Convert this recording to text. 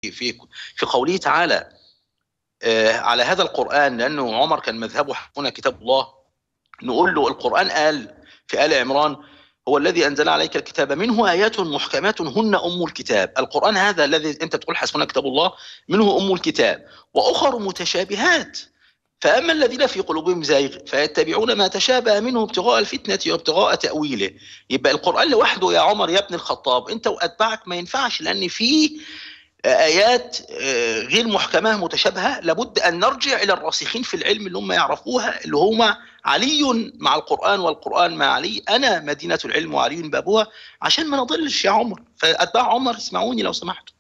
في في في قوله تعالى آه، على هذا القرآن لأنه عمر كان مذهبه حقنا كتاب الله نقول له القرآن قال في آل عمران هو الذي أنزل عليك الكتاب منه آيات محكمات هن أم الكتاب القرآن هذا الذي أنت تقول حسبنا كتاب الله منه أم الكتاب وأخر متشابهات فأما الذين في قلوبهم زيغ فيتبعون ما تشابه منه ابتغاء الفتنة وابتغاء تأويله يبقى القرآن لوحده يا عمر يا ابن الخطاب أنت وأتباعك ما ينفعش لأن فيه آيات آه، غير محكمة متشابهة لابد أن نرجع إلى الراسخين في العلم اللي هم يعرفوها اللي هم علي مع القرآن والقرآن مع علي أنا مدينة العلم وعلي بابها عشان ما نضلش يا عمر فأتباع عمر اسمعوني لو سمحتوا